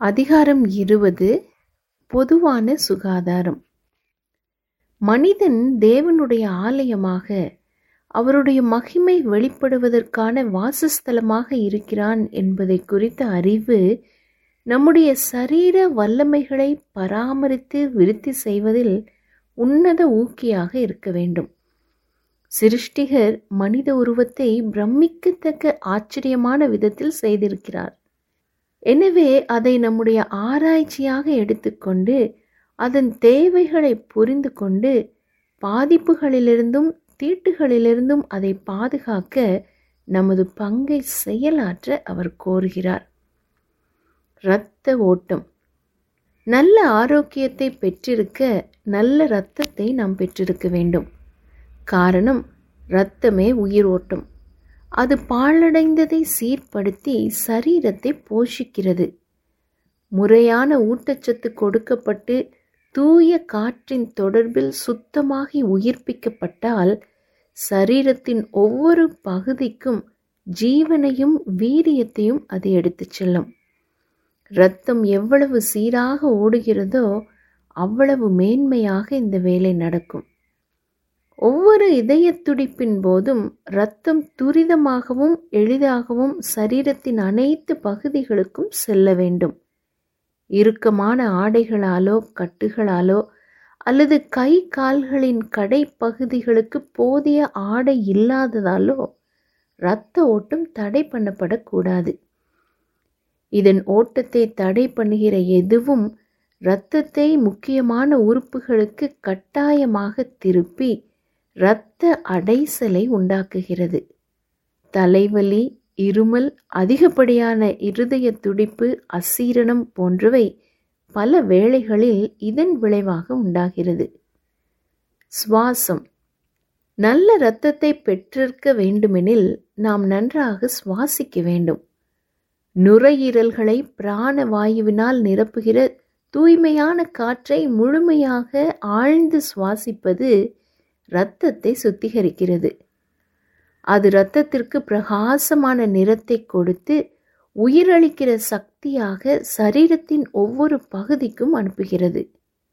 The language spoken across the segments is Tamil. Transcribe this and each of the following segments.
அதிகாரம் இருபது பொதுவான சுகாதாரம் மனிதன் தேவனுடைய ஆலயமாக அவருடைய மகிமை வெளிப்படுவதற்கான வாசஸ்தலமாக இருக்கிறான் என்பதை குறித்த அறிவு நம்முடைய சரீர வல்லமைகளை பராமரித்து விருத்தி செய்வதில் உன்னத ஊக்கியாக இருக்க வேண்டும் சிருஷ்டிகர் மனித உருவத்தை பிரமிக்கத்தக்க ஆச்சரியமான விதத்தில் செய்திருக்கிறார் எனவே அதை நம்முடைய ஆராய்ச்சியாக எடுத்துக்கொண்டு அதன் தேவைகளை புரிந்து கொண்டு பாதிப்புகளிலிருந்தும் தீட்டுகளிலிருந்தும் அதை பாதுகாக்க நமது பங்கை செயலாற்ற அவர் கோருகிறார் இரத்த ஓட்டம் நல்ல ஆரோக்கியத்தை பெற்றிருக்க நல்ல இரத்தத்தை நாம் பெற்றிருக்க வேண்டும் காரணம் இரத்தமே உயிர் ஓட்டம் அது பாழடைந்ததை சீர்படுத்தி சரீரத்தை போஷிக்கிறது முறையான ஊட்டச்சத்து கொடுக்கப்பட்டு தூய காற்றின் தொடர்பில் சுத்தமாகி உயிர்ப்பிக்கப்பட்டால் சரீரத்தின் ஒவ்வொரு பகுதிக்கும் ஜீவனையும் வீரியத்தையும் அது எடுத்துச் செல்லும் இரத்தம் எவ்வளவு சீராக ஓடுகிறதோ அவ்வளவு மேன்மையாக இந்த வேலை நடக்கும் ஒவ்வொரு இதய துடிப்பின் போதும் இரத்தம் துரிதமாகவும் எளிதாகவும் சரீரத்தின் அனைத்து பகுதிகளுக்கும் செல்ல வேண்டும் இறுக்கமான ஆடைகளாலோ கட்டுகளாலோ அல்லது கை கால்களின் கடைப்பகுதிகளுக்கு போதிய ஆடை இல்லாததாலோ இரத்த ஓட்டம் தடை பண்ணப்படக்கூடாது இதன் ஓட்டத்தை தடை பண்ணுகிற எதுவும் இரத்தத்தை முக்கியமான உறுப்புகளுக்கு கட்டாயமாக திருப்பி இரத்த அடைசலை உண்டாக்குகிறது தலைவலி இருமல் அதிகப்படியான இருதய துடிப்பு அசீரணம் போன்றவை பல வேளைகளில் இதன் விளைவாக உண்டாகிறது சுவாசம் நல்ல இரத்தத்தை பெற்றிருக்க வேண்டுமெனில் நாம் நன்றாக சுவாசிக்க வேண்டும் நுரையீரல்களை பிராண வாயுவினால் நிரப்புகிற தூய்மையான காற்றை முழுமையாக ஆழ்ந்து சுவாசிப்பது இரத்தத்தை சுத்திகரிக்கிறது அது இரத்தத்திற்கு பிரகாசமான நிறத்தை கொடுத்து உயிரளிக்கிற சக்தியாக சரீரத்தின் ஒவ்வொரு பகுதிக்கும் அனுப்புகிறது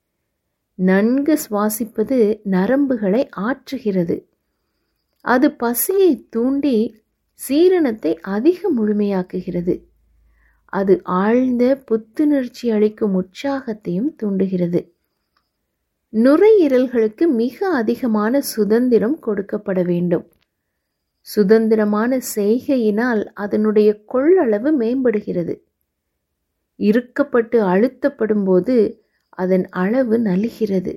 நன்கு சுவாசிப்பது நரம்புகளை ஆற்றுகிறது அது பசியை தூண்டி சீரணத்தை அதிக முழுமையாக்குகிறது அது ஆழ்ந்த புத்துணர்ச்சி அளிக்கும் உற்சாகத்தையும் தூண்டுகிறது நுரையீரல்களுக்கு மிக அதிகமான சுதந்திரம் கொடுக்கப்பட வேண்டும் சுதந்திரமான செய்கையினால் அதனுடைய கொள்ளளவு மேம்படுகிறது இறுக்கப்பட்டு அழுத்தப்படும் போது அதன் அளவு நலிகிறது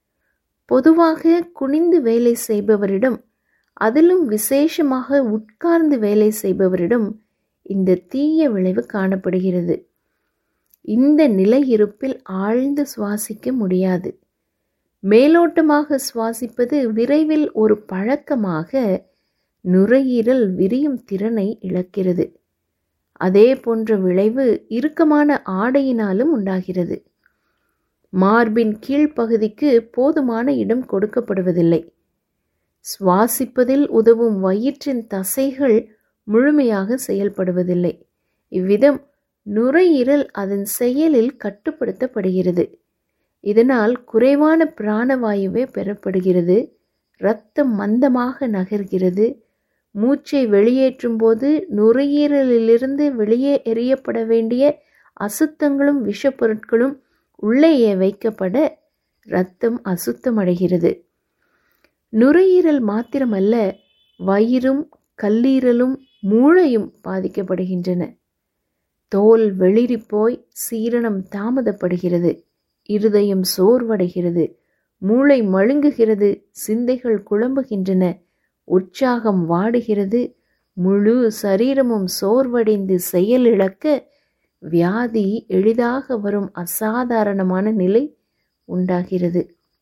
பொதுவாக குனிந்து வேலை செய்பவரிடம் அதிலும் விசேஷமாக உட்கார்ந்து வேலை செய்பவரிடம் இந்த தீய விளைவு காணப்படுகிறது இந்த நிலை இருப்பில் ஆழ்ந்து சுவாசிக்க முடியாது மேலோட்டமாக சுவாசிப்பது விரைவில் ஒரு பழக்கமாக நுரையீரல் விரியும் திறனை இழக்கிறது அதே போன்ற விளைவு இறுக்கமான ஆடையினாலும் உண்டாகிறது மார்பின் கீழ்ப்பகுதிக்கு போதுமான இடம் கொடுக்கப்படுவதில்லை சுவாசிப்பதில் உதவும் வயிற்றின் தசைகள் முழுமையாக செயல்படுவதில்லை இவ்விதம் நுரையீரல் அதன் செயலில் கட்டுப்படுத்தப்படுகிறது இதனால் குறைவான பிராணவாயுவே பெறப்படுகிறது இரத்தம் மந்தமாக நகர்கிறது மூச்சை வெளியேற்றும் போது நுரையீரலிலிருந்து வெளியே எறியப்பட வேண்டிய அசுத்தங்களும் விஷப்பொருட்களும் உள்ளேயே வைக்கப்பட இரத்தம் அசுத்தமடைகிறது நுரையீரல் மாத்திரமல்ல வயிறும் கல்லீரலும் மூளையும் பாதிக்கப்படுகின்றன தோல் வெளிரி போய் சீரணம் தாமதப்படுகிறது இருதயம் சோர்வடைகிறது மூளை மழுங்குகிறது சிந்தைகள் குழம்புகின்றன உற்சாகம் வாடுகிறது முழு சரீரமும் சோர்வடைந்து செயலிழக்க வியாதி எளிதாக வரும் அசாதாரணமான நிலை உண்டாகிறது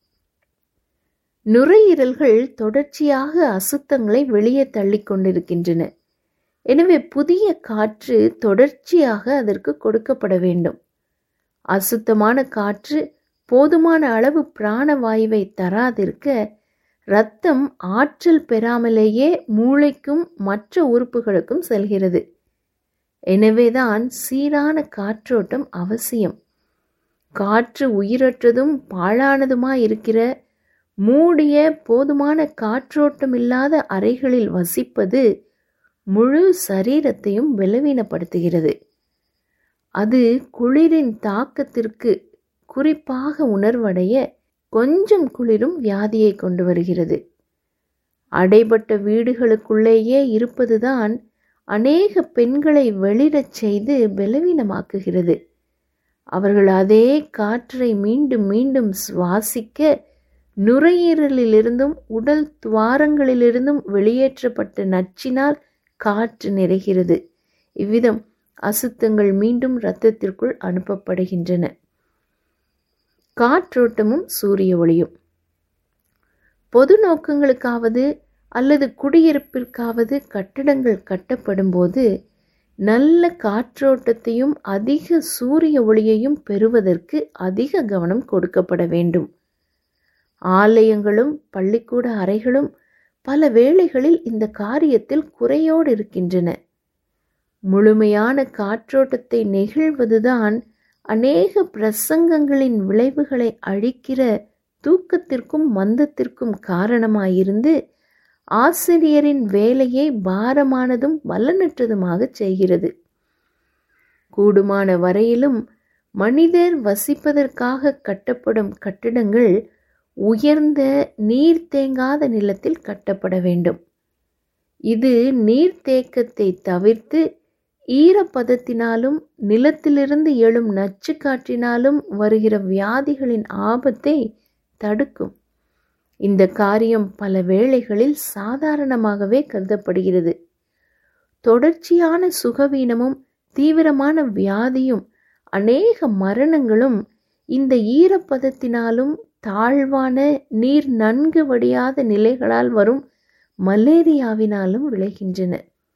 நுரையீரல்கள் தொடர்ச்சியாக அசுத்தங்களை வெளியே தள்ளி கொண்டிருக்கின்றன எனவே புதிய காற்று தொடர்ச்சியாக அதற்கு கொடுக்கப்பட வேண்டும் அசுத்தமான காற்று போதுமான அளவு பிராணவாயுவை தராதிருக்க இரத்தம் ஆற்றல் பெறாமலேயே மூளைக்கும் மற்ற உறுப்புகளுக்கும் செல்கிறது எனவேதான் சீரான காற்றோட்டம் அவசியம் காற்று உயிரற்றதும் பாழானதுமாய் இருக்கிற மூடிய போதுமான காற்றோட்டம் இல்லாத அறைகளில் வசிப்பது முழு சரீரத்தையும் பலவீனப்படுத்துகிறது அது குளிரின் தாக்கத்திற்கு குறிப்பாக உணர்வடைய கொஞ்சம் குளிரும் வியாதியை கொண்டு வருகிறது அடைபட்ட வீடுகளுக்குள்ளேயே இருப்பதுதான் அநேக பெண்களை வெளிரச் செய்து பலவீனமாக்குகிறது அவர்கள் அதே காற்றை மீண்டும் மீண்டும் சுவாசிக்க நுரையீரலிலிருந்தும் உடல் துவாரங்களிலிருந்தும் வெளியேற்றப்பட்ட நச்சினால் காற்று நிறைகிறது இவ்விதம் அசுத்தங்கள் மீண்டும் இரத்தத்திற்குள் அனுப்பப்படுகின்றன காற்றோட்டமும் சூரிய ஒளியும் பொது நோக்கங்களுக்காவது அல்லது குடியிருப்பிற்காவது கட்டடங்கள் கட்டப்படும் போது நல்ல காற்றோட்டத்தையும் அதிக சூரிய ஒளியையும் பெறுவதற்கு அதிக கவனம் கொடுக்கப்பட வேண்டும் ஆலயங்களும் பள்ளிக்கூட அறைகளும் பல வேளைகளில் இந்த காரியத்தில் குறையோடு இருக்கின்றன முழுமையான காற்றோட்டத்தை நெகிழ்வதுதான் அநேக பிரசங்கங்களின் விளைவுகளை அழிக்கிற தூக்கத்திற்கும் மந்தத்திற்கும் காரணமாயிருந்து ஆசிரியரின் வேலையை பாரமானதும் பலனற்றதுமாக செய்கிறது கூடுமான வரையிலும் மனிதர் வசிப்பதற்காக கட்டப்படும் கட்டிடங்கள் உயர்ந்த நீர் தேங்காத நிலத்தில் கட்டப்பட வேண்டும் இது நீர்த்தேக்கத்தை தவிர்த்து ஈரப்பதத்தினாலும் நிலத்திலிருந்து எழும் நச்சு காற்றினாலும் வருகிற வியாதிகளின் ஆபத்தை தடுக்கும் இந்த காரியம் பல வேளைகளில் சாதாரணமாகவே கருதப்படுகிறது தொடர்ச்சியான சுகவீனமும் தீவிரமான வியாதியும் அநேக மரணங்களும் இந்த ஈரப்பதத்தினாலும் தாழ்வான நீர் நன்கு வடியாத நிலைகளால் வரும் மலேரியாவினாலும் விளைகின்றன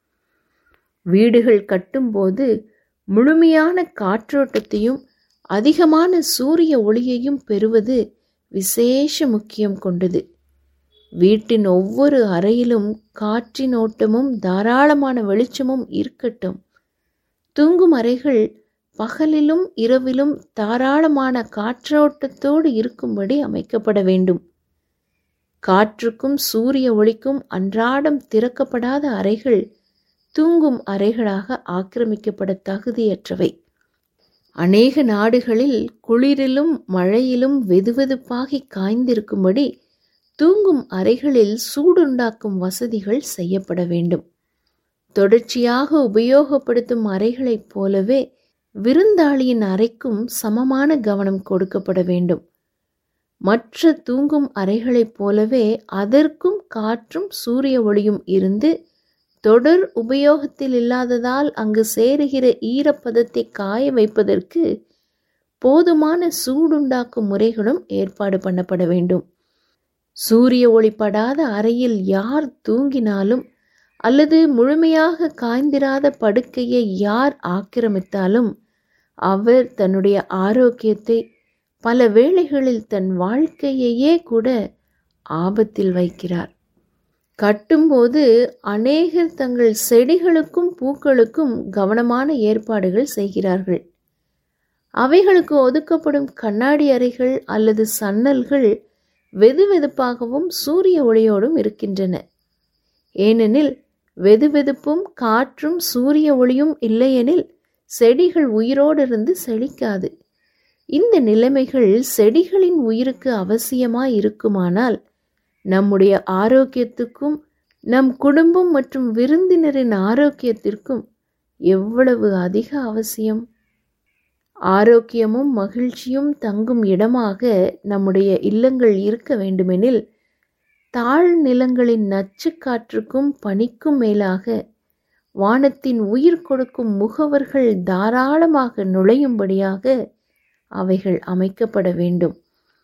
வீடுகள் கட்டும்போது முழுமையான காற்றோட்டத்தையும் அதிகமான சூரிய ஒளியையும் பெறுவது விசேஷ முக்கியம் கொண்டது வீட்டின் ஒவ்வொரு அறையிலும் காற்றின் ஓட்டமும் தாராளமான வெளிச்சமும் இருக்கட்டும் தூங்கும் அறைகள் பகலிலும் இரவிலும் தாராளமான காற்றோட்டத்தோடு இருக்கும்படி அமைக்கப்பட வேண்டும் காற்றுக்கும் சூரிய ஒளிக்கும் அன்றாடம் திறக்கப்படாத அறைகள் தூங்கும் அறைகளாக ஆக்கிரமிக்கப்பட தகுதியற்றவை அநேக நாடுகளில் குளிரிலும் மழையிலும் வெதுவெதுப்பாகி காய்ந்திருக்கும்படி தூங்கும் அறைகளில் சூடுண்டாக்கும் வசதிகள் செய்யப்பட வேண்டும் தொடர்ச்சியாக உபயோகப்படுத்தும் அறைகளைப் போலவே விருந்தாளியின் அறைக்கும் சமமான கவனம் கொடுக்கப்பட வேண்டும் மற்ற தூங்கும் அறைகளைப் போலவே அதற்கும் காற்றும் சூரிய ஒளியும் இருந்து தொடர் உபயோகத்தில் இல்லாததால் அங்கு சேருகிற ஈரப்பதத்தை காய வைப்பதற்கு போதுமான சூடுண்டாக்கும் முறைகளும் ஏற்பாடு பண்ணப்பட வேண்டும் சூரிய ஒளி படாத அறையில் யார் தூங்கினாலும் அல்லது முழுமையாக காய்ந்திராத படுக்கையை யார் ஆக்கிரமித்தாலும் அவர் தன்னுடைய ஆரோக்கியத்தை பல வேளைகளில் தன் வாழ்க்கையையே கூட ஆபத்தில் வைக்கிறார் கட்டும்போது அநேகர் தங்கள் செடிகளுக்கும் பூக்களுக்கும் கவனமான ஏற்பாடுகள் செய்கிறார்கள் அவைகளுக்கு ஒதுக்கப்படும் கண்ணாடி அறைகள் அல்லது சன்னல்கள் வெதுவெதுப்பாகவும் சூரிய ஒளியோடும் இருக்கின்றன ஏனெனில் வெதுவெதுப்பும் காற்றும் சூரிய ஒளியும் இல்லையெனில் செடிகள் உயிரோடு இருந்து செழிக்காது இந்த நிலைமைகள் செடிகளின் உயிருக்கு அவசியமாய் இருக்குமானால் நம்முடைய ஆரோக்கியத்துக்கும் நம் குடும்பம் மற்றும் விருந்தினரின் ஆரோக்கியத்திற்கும் எவ்வளவு அதிக அவசியம் ஆரோக்கியமும் மகிழ்ச்சியும் தங்கும் இடமாக நம்முடைய இல்லங்கள் இருக்க வேண்டுமெனில் தாழ் நிலங்களின் நச்சுக்காற்றுக்கும் பனிக்கும் மேலாக வானத்தின் உயிர் கொடுக்கும் முகவர்கள் தாராளமாக நுழையும்படியாக அவைகள் அமைக்கப்பட வேண்டும்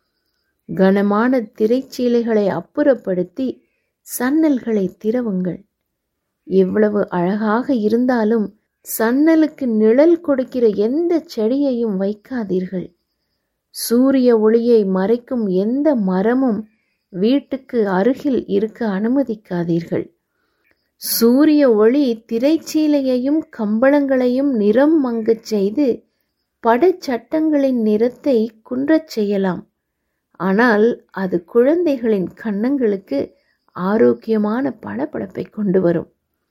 கனமான திரைச்சீலைகளை அப்புறப்படுத்தி சன்னல்களை திறவுங்கள் எவ்வளவு அழகாக இருந்தாலும் சன்னலுக்கு நிழல் கொடுக்கிற எந்த செடியையும் வைக்காதீர்கள் சூரிய ஒளியை மறைக்கும் எந்த மரமும் வீட்டுக்கு அருகில் இருக்க அனுமதிக்காதீர்கள் சூரிய ஒளி திரைச்சீலையையும் கம்பளங்களையும் நிறம் மங்கச் செய்து படச்சட்டங்களின் நிறத்தை குன்றச் செய்யலாம் ஆனால் அது குழந்தைகளின் கன்னங்களுக்கு ஆரோக்கியமான பளபளப்பை கொண்டு வரும்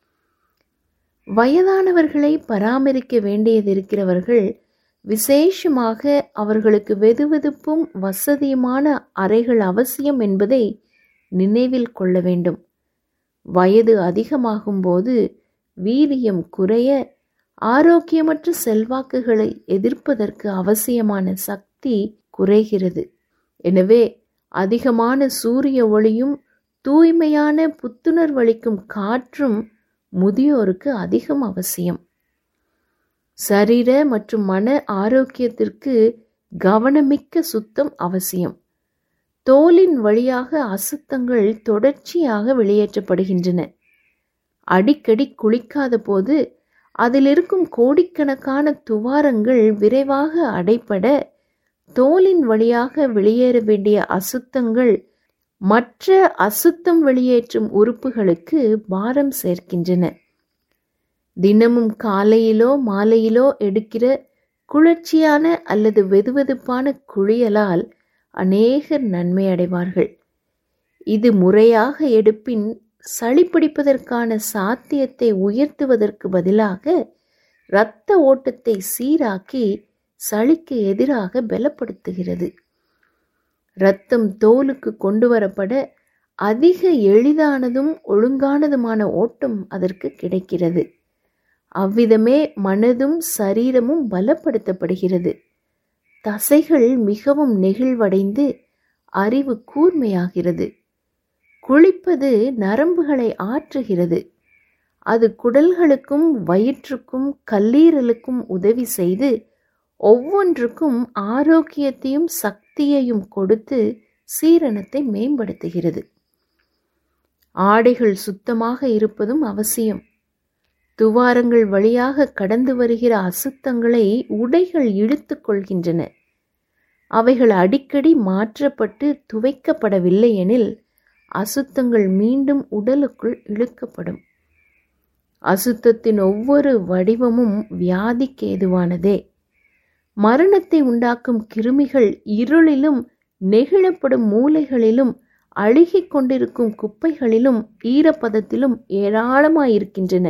வயதானவர்களை பராமரிக்க வேண்டியதிருக்கிறவர்கள் விசேஷமாக அவர்களுக்கு வெதுவெதுப்பும் வசதியுமான அறைகள் அவசியம் என்பதை நினைவில் கொள்ள வேண்டும் வயது அதிகமாகும்போது வீரியம் குறைய ஆரோக்கியமற்ற செல்வாக்குகளை எதிர்ப்பதற்கு அவசியமான சக்தி குறைகிறது எனவே அதிகமான சூரிய ஒளியும் தூய்மையான புத்துணர்வளிக்கும் காற்றும் முதியோருக்கு அதிகம் அவசியம் சரீர மற்றும் மன ஆரோக்கியத்திற்கு கவனமிக்க சுத்தம் அவசியம் தோலின் வழியாக அசுத்தங்கள் தொடர்ச்சியாக வெளியேற்றப்படுகின்றன அடிக்கடி குளிக்காத போது அதில் இருக்கும் கோடிக்கணக்கான துவாரங்கள் விரைவாக அடைப்பட தோலின் வழியாக வெளியேற வேண்டிய அசுத்தங்கள் மற்ற அசுத்தம் வெளியேற்றும் உறுப்புகளுக்கு பாரம் சேர்க்கின்றன தினமும் காலையிலோ மாலையிலோ எடுக்கிற குளிர்ச்சியான அல்லது வெதுவெதுப்பான குளியலால் அநேகர் நன்மை அடைவார்கள் இது முறையாக எடுப்பின் சளி பிடிப்பதற்கான சாத்தியத்தை உயர்த்துவதற்கு பதிலாக இரத்த ஓட்டத்தை சீராக்கி சளிக்கு எதிராக பலப்படுத்துகிறது இரத்தம் தோலுக்கு கொண்டு வரப்பட அதிக எளிதானதும் ஒழுங்கானதுமான ஓட்டம் அதற்கு கிடைக்கிறது அவ்விதமே மனதும் சரீரமும் பலப்படுத்தப்படுகிறது தசைகள் மிகவும் நெகிழ்வடைந்து அறிவு கூர்மையாகிறது குளிப்பது நரம்புகளை ஆற்றுகிறது அது குடல்களுக்கும் வயிற்றுக்கும் கல்லீரலுக்கும் உதவி செய்து ஒவ்வொன்றுக்கும் ஆரோக்கியத்தையும் சக்தியையும் கொடுத்து சீரணத்தை மேம்படுத்துகிறது ஆடைகள் சுத்தமாக இருப்பதும் அவசியம் துவாரங்கள் வழியாக கடந்து வருகிற அசுத்தங்களை உடைகள் இழுத்து கொள்கின்றன அவைகள் அடிக்கடி மாற்றப்பட்டு துவைக்கப்படவில்லை எனில் அசுத்தங்கள் மீண்டும் உடலுக்குள் இழுக்கப்படும் அசுத்தத்தின் ஒவ்வொரு வடிவமும் வியாதிக்கு ஏதுவானதே மரணத்தை உண்டாக்கும் கிருமிகள் இருளிலும் நெகிழப்படும் மூலைகளிலும் அழுகிக் கொண்டிருக்கும் குப்பைகளிலும் ஈரப்பதத்திலும் ஏராளமாயிருக்கின்றன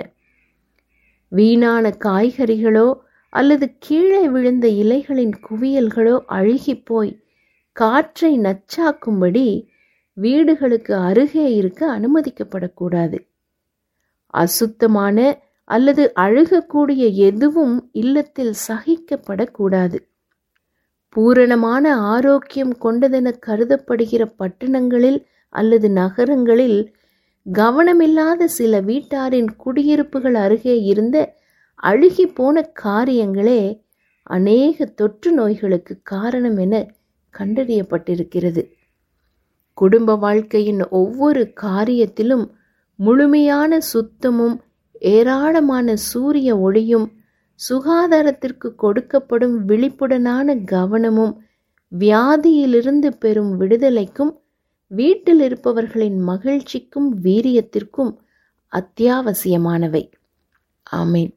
வீணான காய்கறிகளோ அல்லது கீழே விழுந்த இலைகளின் குவியல்களோ அழுகிப்போய் காற்றை நச்சாக்கும்படி வீடுகளுக்கு அருகே இருக்க அனுமதிக்கப்படக்கூடாது அசுத்தமான அல்லது அழுகக்கூடிய எதுவும் இல்லத்தில் சகிக்கப்படக்கூடாது பூரணமான ஆரோக்கியம் கொண்டதென கருதப்படுகிற பட்டணங்களில் அல்லது நகரங்களில் கவனமில்லாத சில வீட்டாரின் குடியிருப்புகள் அருகே இருந்த அழுகி போன காரியங்களே அநேக தொற்று நோய்களுக்கு காரணம் என கண்டறியப்பட்டிருக்கிறது குடும்ப வாழ்க்கையின் ஒவ்வொரு காரியத்திலும் முழுமையான சுத்தமும் ஏராளமான சூரிய ஒளியும் சுகாதாரத்திற்கு கொடுக்கப்படும் விழிப்புடனான கவனமும் வியாதியிலிருந்து பெறும் விடுதலைக்கும் வீட்டில் இருப்பவர்களின் மகிழ்ச்சிக்கும் வீரியத்திற்கும் அத்தியாவசியமானவை ஆமீன்